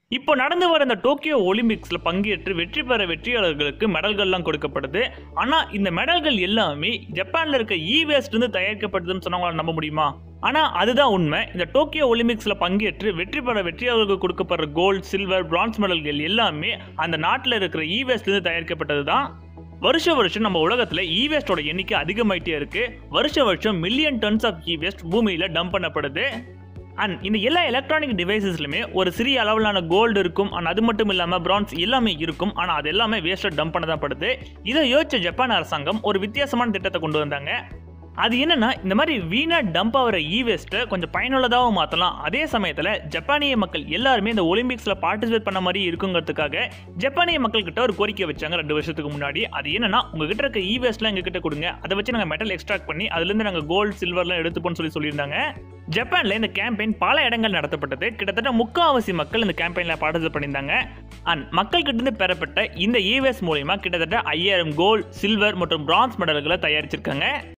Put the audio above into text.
இப்போ நடந்து வர இந்த டோக்கியோ ஒலிம்பிக்ஸ்ல பங்கேற்று வெற்றி பெற வெற்றியாளர்களுக்கு மெடல்கள்லாம் கொடுக்கப்படுது ஆனா இந்த மெடல்கள் எல்லாமே ஜப்பான்ல இருக்க இ வேஸ்ட் இருந்து தயாரிக்கப்பட்டதுன்னு சொன்னவங்களால நம்ப முடியுமா ஆனா அதுதான் உண்மை இந்த டோக்கியோ ஒலிம்பிக்ஸ்ல பங்கேற்று வெற்றி பெற வெற்றியாளர்களுக்கு கொடுக்கப்படுற கோல்டு சில்வர் பிரான்ஸ் மெடல்கள் எல்லாமே அந்த நாட்டில் இருக்கிற இ வேஸ்ட் இருந்து தயாரிக்கப்பட்டது தான் வருஷ வருஷம் நம்ம உலகத்துல இ வேஸ்டோட எண்ணிக்கை அதிகமாயிட்டே இருக்கு வருஷ வருஷம் million tons of e waste பூமியில டம்ப் பண்ணப்படுது அண்ட் இந்த எல்லா எலக்ட்ரானிக் டிவைசஸ்லையுமே ஒரு சிறிய அளவிலான கோல்டு இருக்கும் அண்ட் அது மட்டும் இல்லாமல் பிரான்ஸ் எல்லாமே இருக்கும் ஆனால் அது எல்லாமே வேஸ்ட்டாக டம்ப் பண்ண தான் படுது இதை யோசிச்ச ஜப்பான் அரசாங்கம் ஒரு வித்தியாசமான திட்டத்தை கொண்டு வந்தாங்க அது என்னன்னா இந்த மாதிரி வீணா டம்ப் ஆகிற இ வேஸ்ட்டை கொஞ்சம் பயனுள்ளதாகவும் மாற்றலாம் அதே சமயத்தில் ஜப்பானிய மக்கள் எல்லாருமே இந்த ஒலிம்பிக்ஸில் பார்ட்டிசிபேட் பண்ண மாதிரி இருக்குங்கிறதுக்காக ஜப்பானிய மக்கள் கிட்ட ஒரு கோரிக்கை வச்சாங்க ரெண்டு வருஷத்துக்கு முன்னாடி அது என்னன்னா உங்ககிட்ட இருக்க இ வேஸ்ட்லாம் எங்ககிட்ட கொடுங்க அதை வச்சு நாங்கள் மெட்டல் எக்ஸ்ட்ராக்ட் பண்ணி அதுலேருந்து நாங்கள் கோல்டு சில்வர்லாம் எடுத்துப்போம்னு சொல்லி சொல்லியிருந்தாங்க ஜப்பான்ல இந்த கேம்பெயின் பல இடங்கள் நடத்தப்பட்டது கிட்டத்தட்ட முக்காவாசி மக்கள் இந்த கேம்பெயின்ல பார்ட்டிசிபேட் பண்ணியிருந்தாங்க அண்ட் மக்கள் கிட்ட இருந்து பெறப்பட்ட இந்த இவேஸ் மூலயமா கிட்டத்தட்ட ஐயாயிரம் கோல்டு சில்வர் மற்றும் பிரான்ஸ் மெடல்களை தயாரிச்சிருக்காங்க